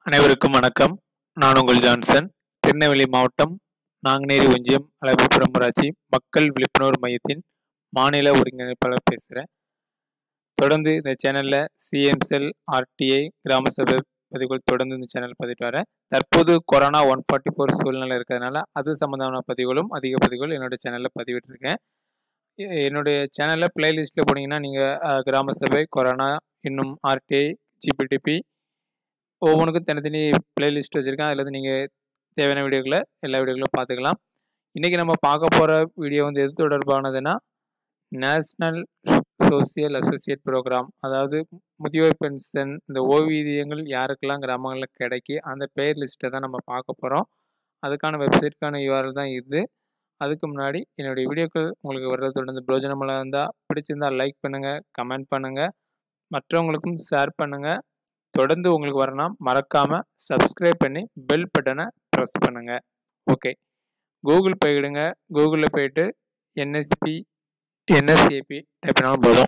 அனைவருக்கும் வணக்கம் நான் உங்கள் ஜான்சன் திருநெல்வேலி மாவட்டம் நாங்குநேரி ஒன்றியம் அளவிபுரம் ஊராட்சி மக்கள் விழிப்புணர்வு மையத்தின் மாநில ஒருங்கிணைப்பாளர் பேசுகிறேன் தொடர்ந்து இந்த சேனலில் சிஎம்செல் ஆர்டிஐ கிராம சபை பதிவுகள் தொடர்ந்து இந்த சேனல் பதிவிட்டு வரேன் தற்போது கொரோனா ஒன் ஃபார்ட்டி ஃபோர் சூழ்நிலை இருக்கிறதுனால அது சம்மந்தமான பதிவுகளும் அதிக பதிவுகள் என்னோட சேனலில் பதிவிட்டிருக்கேன் எ- என்னுடைய சேனலில் பிளேலிஸ்ட்டில் போனீங்கன்னா நீங்கள் கிராம சபை கொரோனா இன்னும் ஆர்டிஐ ஜிபிடிபி ஒவ்வொன்றுக்கும் தனித்தனி பிளேலிஸ்ட் வச்சுருக்கேன் அதில் வந்து நீங்கள் தேவையான வீடியோக்களை எல்லா வீடியோக்களும் பார்த்துக்கலாம் இன்றைக்கி நம்ம பார்க்க போகிற வீடியோ வந்து எது தொடர்பானதுன்னா நேஷ்னல் சோசியல் அசோசியேட் ப்ரோக்ராம் அதாவது முதியோர் பென்ஷன் இந்த ஓய்வூதியங்கள் யாருக்கெல்லாம் கிராமங்களில் கிடைக்கி அந்த பேர் லிஸ்ட்டை தான் நம்ம பார்க்க போகிறோம் அதுக்கான வெப்சைட்டுக்கான யூஆர்எல் தான் இது அதுக்கு முன்னாடி என்னுடைய வீடியோக்கள் உங்களுக்கு வர்றது தொடர்ந்து பிரயோஜனமாக இருந்தால் பிடிச்சிருந்தால் லைக் பண்ணுங்கள் கமெண்ட் பண்ணுங்கள் மற்றவங்களுக்கும் ஷேர் பண்ணுங்கள் தொடர்ந்து உங்களுக்கு வரணும் மறக்காமல் சப்ஸ்கிரைப் பண்ணி பெல் பட்டனை ப்ரெஸ் பண்ணுங்கள் ஓகே கூகுள் போயிடுங்க கூகுளில் போயிட்டு என்எஸ்பி என்எஸ்ஏபி டைப் பண்ணாலும் போதும்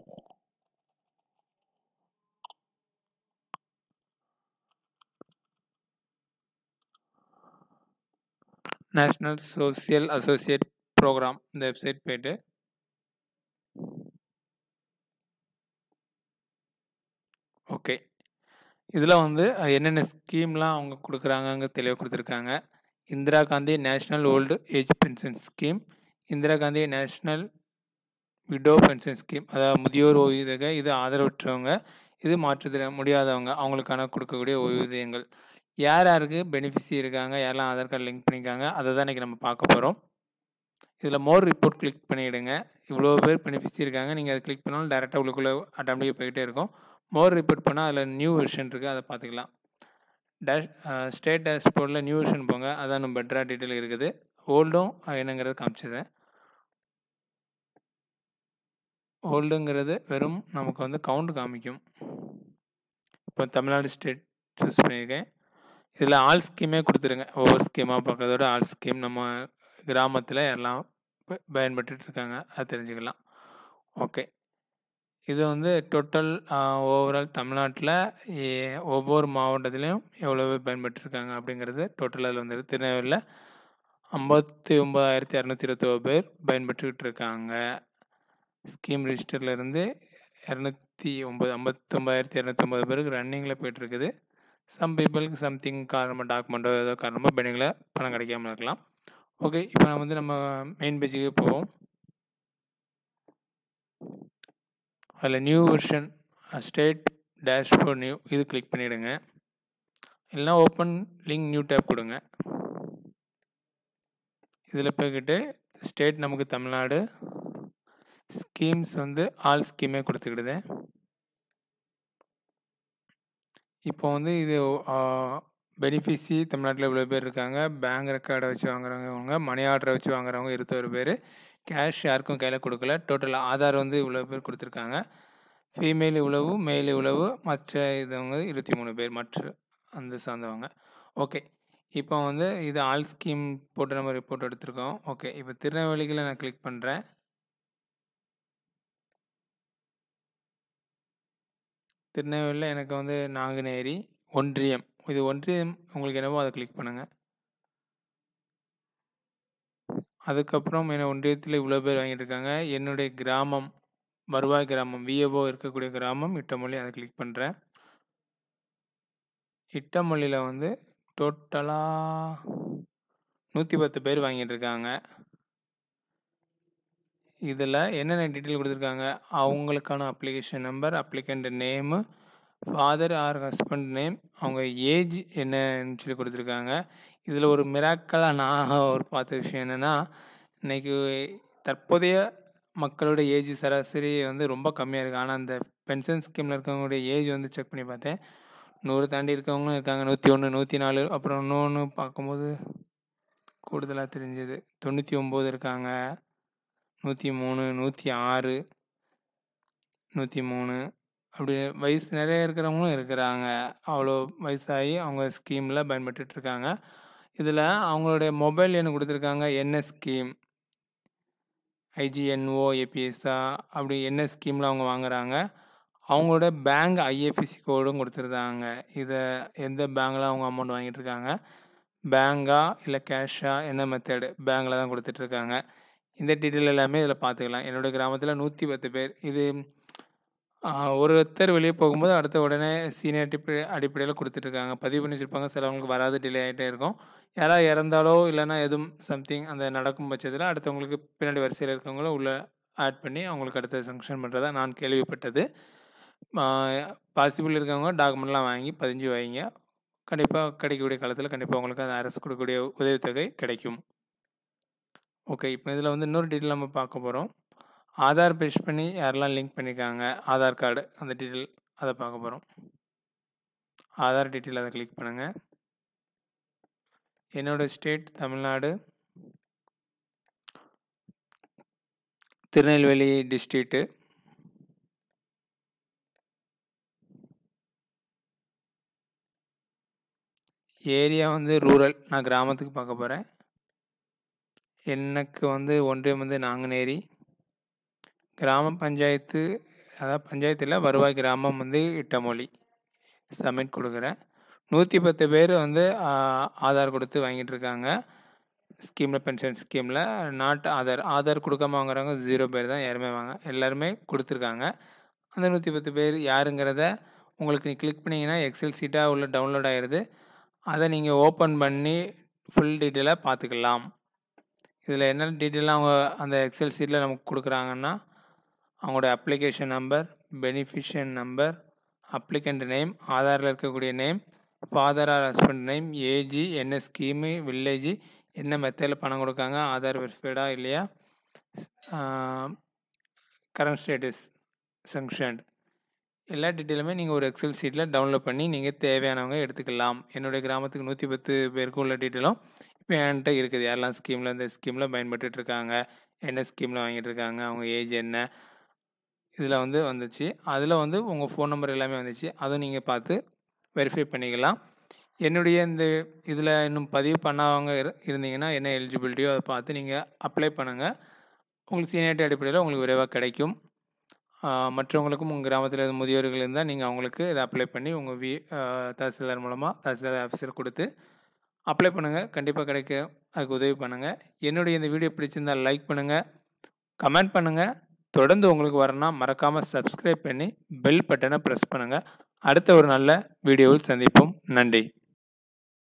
நேஷ்னல் சோசியல் அசோசியேட் ப்ரோக்ராம் இந்த வெப்சைட் போயிட்டு ஓகே இதில் வந்து அஹ், என்னென்ன ஸ்கீம்லாம் அவங்க கொடுக்குறாங்கங்க தெளிவாக கொடுத்துருக்காங்க Indira Gandhi national old age pension scheme Indira Gandhi national widow pension scheme அதாவது முதியோர் ஓய்வூதிய இது ஆதரவற்றவங்க இது மாற்றுத்திற முடியாதவங்க அவங்களுக்கான கொடுக்கக்கூடிய ஓய்வூதியங்கள் யார் யாருக்கு பெனிஃபிஷி இருக்காங்க யாரெல்லாம் ஆதார் கார்டு லிங்க் பண்ணியிருக்காங்க அதை தான் இன்றைக்கி நம்ம பார்க்க போகிறோம் இதில் மோர் ரிப்போர்ட் கிளிக் பண்ணிவிடுங்க இவ்வளோ பேர் பெனிஃபிஷி இருக்காங்க நீங்கள் அதை கிளிக் பண்ணாலும் டேரெக்டாக உள்ளுக்குள்ளே ஆட்டோமேட்டிக்காக போயிட்டே இருக்கும் மோர் ரிப்போர்ட் பண்ணால் அதில் நியூ வெர்ஷன் இருக்குது அதை பார்த்துக்கலாம் டேஷ் ஸ்டேட் டேஷ்போர்டில் நியூ வெர்ஷன் போங்க அதான் நம்ம பெட்டராக டீட்டெயில் இருக்குது ஓல்டும் என்னங்கிறது காமிச்சது ஓல்டுங்கிறது வெறும் நமக்கு வந்து கவுண்ட் காமிக்கும் இப்போ தமிழ்நாடு ஸ்டேட் சூஸ் பண்ணியிருக்கேன் இதில் ஆல் ஸ்கீமே கொடுத்துருங்க ஒவ்வொரு ஸ்கீமாக பார்க்குறதோட ஆல் ஸ்கீம் நம்ம கிராமத்தில் எல்லாம் ப- பயன்பட்டுட்டு இருக்காங்க அது தெரிஞ்சுக்கலாம் ஓகே இது வந்து டோட்டல் ஓவரால் தமிழ்நாட்டில் ஒவ்வொரு மாவட்டத்திலையும் எவ்வளோ பேர் பயன்பட்டுருக்காங்க அப்படிங்கிறது டோட்டல் அதில் வந்துருக்கு திருநெல்வேலியில் ஐம்பத்தி ஒம்பதாயிரத்தி இரநூத்தி இருபத்தோரு பேர் பயன்பட்டுக்கிட்டு இருக்காங்க ஸ்கீம் ரிஜிஸ்டரில் இருந்து இரநூத்தி ஒம்பது ஐம்பத்தொம்பதாயிரத்தி இரநூத்தொம்பது பேருக்கு ரன்னிங்கில் போயிட்டுருக்குது சம் பீப்புளுக்கு சம்திங் காரணமாக டாக்குமெண்ட்டோ ஏதோ காரணமாக பெண்டிங்கில் பணம் கிடைக்காம இருக்கலாம் ஓகே இப்போ நம்ம வந்து நம்ம மெயின் பேஜுக்கு போவோம் அதில் new version state dashboard new இது கிளிக் பண்ணிவிடுங்க இல்லைனா ஓப்பன் லிங்க் நியூ டேப் கொடுங்க இதில் போய்கிட்டு ஸ்டேட் நமக்கு தமிழ்நாடு ஸ்கீம்ஸ் வந்து ஆல் ஸ்கீமே கொடுத்துக்கிடுது இப்போ வந்து இது பெனிஃபிஷி தமிழ்நாட்டில் இவ்வளோ பேர் இருக்காங்க பேங்க் ரெக்கார்டை வச்சு வாங்குறவங்க மணி ஆர்டரை வச்சு வாங்குறவங்க இருபத்தோரு பேர் கேஷ் யாருக்கும் கையில் கொடுக்கல டோட்டல் ஆதார் வந்து இவ்வளோ பேர் கொடுத்துருக்காங்க ஃபீமேல் இவ்வளவு மேல் இவ்வளவு மற்ற இதுவங்க இருபத்தி மூணு பேர் மற்ற அந்த சார்ந்தவங்க ஓகே இப்போ வந்து இது ஆல் ஸ்கீம் போட்டு நம்ம ரிப்போர்ட் எடுத்திருக்கோம் ஓகே இப்போ திருநெல்வேலியில் நான் கிளிக் பண்ணுறேன் திருநெல்வேலியில் எனக்கு வந்து நாங்குநேரி ஒன்றியம் இது ஒன்றியம் உங்களுக்கு என்னவோ அதை கிளிக் பண்ணுங்கள் அதுக்கப்புறம் என்ன ஒன்றியத்தில் இவ்வளோ பேர் வாங்கிட்டு இருக்காங்க என்னுடைய கிராமம் வருவாய் கிராமம் விஏஓ இருக்கக்கூடிய கிராமம் இட்டமொழி அதை கிளிக் பண்ணுறேன் இட்டமொழியில் வந்து டோட்டலாக நூற்றி பத்து பேர் வாங்கிட்டு இருக்காங்க இதில் என்னென்ன டீட்டெயில் கொடுத்துருக்காங்க அவங்களுக்கான application number applicant name father or husband name அவங்க ஏஜ் என்னன்னு சொல்லி கொடுத்துருக்காங்க இதில் ஒரு மிராக்கலாக நான் ஒரு பார்த்த விஷயம் என்னென்னா இன்றைக்கி தற்போதைய மக்களோட ஏஜ் சராசரி வந்து ரொம்ப கம்மியாக இருக்குது ஆனால் அந்த பென்ஷன் ஸ்கீமில் இருக்கவங்களுடைய ஏஜ் வந்து செக் பண்ணி பார்த்தேன் நூறு தாண்டி இருக்கவங்களும் இருக்காங்க நூற்றி ஒன்று நூற்றி நாலு அப்புறம் இன்னொன்று பார்க்கும்போது கூடுதலாக தெரிஞ்சது தொண்ணூற்றி ஒம்பது இருக்காங்க நூற்றி மூணு நூற்றி ஆறு நூற்றி மூணு அப்படி வயசு நிறைய இருக்கிறவங்களும் இருக்கிறாங்க அவ்வளோ வயசாகி அவங்க ஸ்கீமில் பயன்பட்டுட்டு இருக்காங்க இதில் அவங்களுடைய மொபைல் எண் கொடுத்துருக்காங்க என்ன ஸ்கீம் ஐஜிஎன்ஓ ஏபிஎஸ்ஆ அப்படி என்ன ஸ்கீமில் அவங்க வாங்குறாங்க அவங்களோட பேங்க் ஐஎஃப்எஸ்சி கோடும் கொடுத்துருந்தாங்க இதை எந்த பேங்க்கில் அவங்க அமௌண்ட் வாங்கிட்டு இருக்காங்க பேங்கா இல்லை கேஷா என்ன மெத்தடு பேங்க்கில் தான் கொடுத்துட்ருக்காங்க இந்த டீட்டெயில் எல்லாமே இதில் பார்த்துக்கலாம் என்னோடய கிராமத்தில் நூற்றி பத்து பேர் இது ஒருத்தர் வெளியே போகும்போது அடுத்த உடனே சீனியர் அடிப்படை அடிப்படையில் கொடுத்துட்ருக்காங்க பதிவு பண்ணி வச்சுருப்பாங்க சிலவங்களுக்கு வராது டிலே ஆகிட்டே இருக்கும் யாராவது இறந்தாலோ இல்லைனா எதுவும் சம்திங் அந்த நடக்கும் பட்சத்தில் அடுத்தவங்களுக்கு பின்னாடி வரிசையில் இருக்கவங்கள உள்ளே ஆட் பண்ணி அவங்களுக்கு அடுத்த சங்ஷன் பண்ணுறதா நான் கேள்விப்பட்டது பாசிபிள் இருக்கவங்க டாக்குமெண்ட்லாம் வாங்கி பதிஞ்சு வைங்க கண்டிப்பாக கிடைக்கக்கூடிய காலத்தில் கண்டிப்பாக உங்களுக்கு அந்த அரசு கொடுக்கக்கூடிய உதவித்தொகை கிடைக்கும் ஓகே இப்போ இதில் வந்து இன்னொரு டீட்டெயில் நம்ம பார்க்க போகிறோம் ஆதார் பேஸ் பண்ணி யாரெல்லாம் லிங்க் பண்ணியிருக்காங்க ஆதார் கார்டு அந்த டீட்டெயில் அதை பார்க்க போகிறோம் ஆதார் டீட்டெயில் அதை கிளிக் பண்ணுங்கள் என்னோடய state Tamil Nadu Tirunelveli district area வந்து ரூரல் நான் கிராமத்துக்கு பார்க்க போகிறேன் எனக்கு வந்து ஒன்றியம் வந்து நாங்குநேரி கிராம பஞ்சாயத்து அதாவது பஞ்சாயத்தில் வருவாய் கிராமம் வந்து இட்டமொழி சப்மிட் கொடுக்குறேன் நூற்றி பத்து பேர் வந்து ஆதார் கொடுத்து வாங்கிட்டு இருக்காங்க ஸ்கீமில் பென்ஷன் ஸ்கீமில் நாட் ஆதார் ஆதார் கொடுக்காம வாங்குறவங்க ஜீரோ பேர் தான் யாருமே வாங்க எல்லாருமே கொடுத்துருக்காங்க அந்த நூற்றி பத்து பேர் யாருங்கிறத உங்களுக்கு நீ கிளிக் பண்ணிங்கன்னா எக்ஸல் சீட்டாக உள்ள டவுன்லோட் ஆகிடுது அதை நீங்கள் ஓப்பன் பண்ணி ஃபுல் டீட்டெயிலாக பார்த்துக்கலாம் இதில் என்ன டீட்டெயிலாக அவங்க அந்த எக்ஸல் சீட்டில் நமக்கு கொடுக்குறாங்கன்னா அவங்களோட application number beneficiary number applicant name ஆதாரில் இருக்கக்கூடிய name father or husband name age என்ன ஸ்கீமு வில்லேஜ் என்ன மெத்தடில் பணம் கொடுக்காங்க ஆதார் வெரிஃபைடா இல்லையா கரண்ட் ஸ்டேட்டஸ் சங்ஷன்ட் எல்லா டீட்டெயிலுமே நீங்கள் ஒரு எக்ஸல் சீட்டில் டவுன்லோட் பண்ணி நீங்கள் தேவையானவங்க எடுத்துக்கலாம் என்னுடைய கிராமத்துக்கு நூற்றி பத்து பேருக்கு உள்ள டீட்டெயிலும் இப்போ என்கிட்ட இருக்குது யாரெல்லாம் ஸ்கீமில் இந்த ஸ்கீமில் பயன்பட்டுட்டு இருக்காங்க என்ன ஸ்கீமில் வாங்கிட்டு இருக்காங்க அவங்க ஏஜ் என்ன இதில் வந்து வந்துச்சு அதில் வந்து உங்கள் ஃபோன் நம்பர் எல்லாமே வந்துச்சு அதுவும் நீங்கள் பார்த்து வெரிஃபை பண்ணிக்கலாம் என்னுடைய இந்த இதில் இன்னும் பதிவு பண்ணாதவங்க இருந்தீங்கன்னா என்ன எலிஜிபிலிட்டியோ அதை பார்த்து நீங்கள் அப்ளை பண்ணுங்கள் உங்களுக்கு சீனியாரிட்டி அடிப்படையில் உங்களுக்கு விரைவாக கிடைக்கும் மற்றவங்களுக்கும் உங்கள் கிராமத்தில் எதுவும் முதியோர்கள் இருந்தால் நீங்கள் அவங்களுக்கு இதை அப்ளை பண்ணி உங்கள் வி தஹசில்தார் மூலமாக தஹசில்தார் ஆஃபீஸர் கொடுத்து அப்ளை பண்ணுங்கள் கண்டிப்பாக கிடைக்க அதுக்கு உதவி பண்ணுங்கள் என்னுடைய இந்த வீடியோ பிடிச்சிருந்தால் லைக் பண்ணுங்கள் கமெண்ட் பண்ணுங்கள் தொடர்ந்து உங்களுக்கு வரணும்னா மறக்காமல் சப்ஸ்கிரைப் பண்ணி பெல் பட்டனை ப்ரெஸ் பண்ணுங்கள் அடுத்த ஒரு நல்ல வீடியோவில் சந்திப்போம் நன்றி